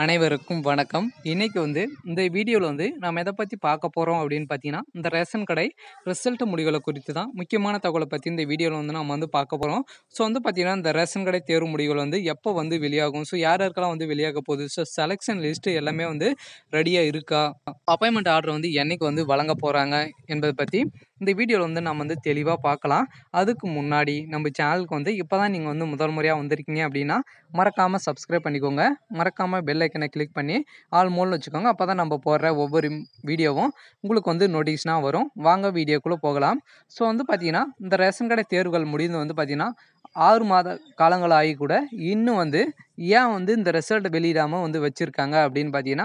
அனைவருக்கும் வணக்கம். இன்னைக்கு வந்து இந்த வீடியோல வந்து நாம எத பத்தி பார்க்க போறோம் அப்படின்னு பார்த்தீங்கன்னா, இந்த ரேஷன் கடை ரிசல்ட் முடிவுகள குறித்து தான் முக்கியமான தகவல பத்தி இந்த வீடியோல வந்து நம்ம வந்து பார்க்க போறோம். ஸோ வந்து பார்த்தீங்கன்னா, இந்த ரேஷன் கடை தேர்வு முடிவுகள் வந்து எப்போ வந்து வெளியாகும்? ஸோ யார் யாருக்கெல்லாம் வந்து வெளியாக போகுது? ஸோ செலக்ஷன் லிஸ்ட் எல்லாமே வந்து ரெடியா இருக்கா? அப்பாயின்ட்மென்ட் ஆர்டர் வந்து என்னைக்கு வந்து வழங்க போறாங்க? என்பத பத்தி இந்த வீடியோல வந்து நம்ம வந்து தெளிவா பார்க்கலாம். அதுக்கு முன்னாடி நம்ம சேனலுக்கு வந்து இப்ப தான் நீங்க வந்து முதல் முறையா வந்திருக்கீங்க அப்படின்னா, மறக்காம சப்ஸ்கிரைப் பண்ணிக்கோங்க. மறக்காம பெல் ஐக்கன கிளிக் பண்ணி ஆல் மோட்ல வச்சுக்கோங்க. அப்பதான் நம்ம போடுற ஒவ்வொரு வீடியோவும் உங்களுக்கு வந்து நோட்டிஃபிகேஷனா வரும். வாங்க வீடியோக்குள்ள போகலாம். ஸோ வந்து பார்த்தீங்கன்னா, இந்த ரேஷன் கடை தேர்வுகள் முடிந்து வந்து பார்த்தீங்கன்னா, 6 மாத காலங்கள் ஆகி கூட இன்னும் வந்து ஏன் வந்து இந்த ரிசல்ட் வெளியிடாம வந்து வச்சிருக்காங்க அப்படின்னு பார்த்தீங்கன்னா,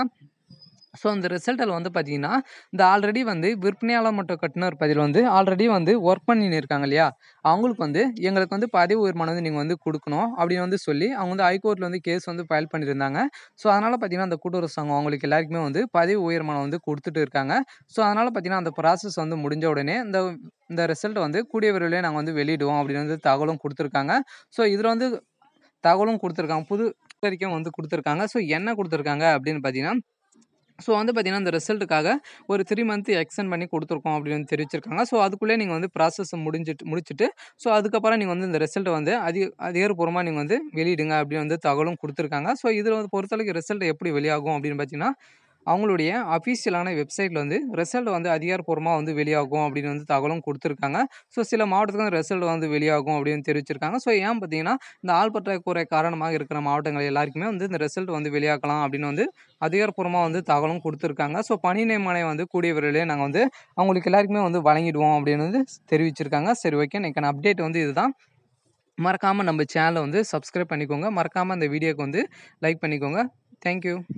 ஸோ இந்த ரிசல்ட்ல வந்து பார்த்தீங்கன்னா, இந்த ஆல்ரெடி வந்து விற்பனையாளர் மற்றும் கட்டுனர் பதிவுல வந்து ஆல்ரெடி வந்து ஒர்க் பண்ணின்னு இருக்காங்க இல்லையா? அவங்களுக்கு வந்து எங்களுக்கு வந்து பதவி உயர்மானம் வந்து நீங்க வந்து குடுக்கணும் அப்படின்னு வந்து சொல்லி அவங்க வந்து ஹைகோர்ட்ல வந்து கேஸ் வந்து ஃபைல் பண்ணியிருந்தாங்க. ஸோ அதனால பார்த்தீங்கன்னா, அந்த கூட்டுறவு சங்கம் அவங்களுக்கு எல்லாருக்குமே வந்து பதவி உயர்மானம் வந்து குடுத்துட்டு இருக்காங்க. ஸோ அதனால பார்த்தீங்கன்னா, அந்த ப்ராசஸ் வந்து முடிஞ்ச உடனே இந்த இந்த ரிசல்ட் வந்து கூடிய விரைவிலே நாங்க வந்து வெளியிடுவோம் அப்படின்னு வந்து தகவலும் குடுத்துருக்காங்க. ஸோ இதுல வந்து தகவலும் குடுத்துருக்காங்க. புது அறிக்கையும் வந்து குடுத்துருக்காங்க. ஸோ என்ன குடுத்துருக்காங்க அப்படின்னு பார்த்தீங்கன்னா, ஸோ வந்து பார்த்தீங்கன்னா, இந்த ரிசல்ட்டுக்காக ஒரு 3 மந்த் எக்ஸ்டெண்ட் பண்ணி குடுத்துருக்கோம் அப்படின்னு வந்து தெரிவிச்சிருக்காங்க. ஸோ அதுக்குள்ளே நீங்க வந்து ப்ராசஸ் முடிஞ்சிட்டு முடிச்சுட்டு ஸோ அதுக்கப்புறம் நீங்க வந்து இந்த ரிசல்ட்ட வந்து அதி அதிகாரப்பூர்வமா நீங்க வந்து வெளியிடுங்க அப்படின்னு வந்து தகவலும் குடுத்துருக்காங்க. ஸோ இதுல வந்து பொறுத்தளவுக்கு ரிசல்ட் எப்படி வெளியாகும் அப்படின்னு பார்த்தீங்கன்னா, அவங்களுடைய அஃபிஷியலான வெப்சைட்ல வந்து ரிசல்ட் வந்து அதிகாரப்பூர்வமா வந்து வெளியாகும் அப்படின்னு வந்து தகவலும் குடுத்துருக்காங்க. ஸோ சில மாவட்டத்துக்கு ரிசல்ட் வந்து வெளியாகும் அப்படின்னு தெரிவிச்சிருக்காங்க. ஸோ ஏன் பார்த்தீங்கன்னா, இந்த ஆள் பற்றாக்குறை காரணமாக இருக்கிற மாவட்டங்கள் எல்லாருக்குமே வந்து இந்த ரிசல்ட் வந்து வெளியாக்கலாம் அப்படின்னு வந்து அதிகாரப்பூர்வமா வந்து தகவலும் குடுத்துருக்காங்க. ஸோ பணி நியமனை வந்து கூடிய விரைவிலே நாங்க வந்து அவங்களுக்கு எல்லாருக்குமே வந்து வழங்கிடுவோம் அப்படின்னு வந்து தெரிவிச்சிருக்காங்க. சரி ஓகே. இன்னைக்கான அப்டேட் வந்து இதுதான். மறக்காம நம்ம சேனல வந்து சப்ஸ்கிரைப் பண்ணிக்கோங்க. மறக்காம இந்த வீடியோக்கு வந்து லைக் பண்ணிக்கோங்க. Thank you.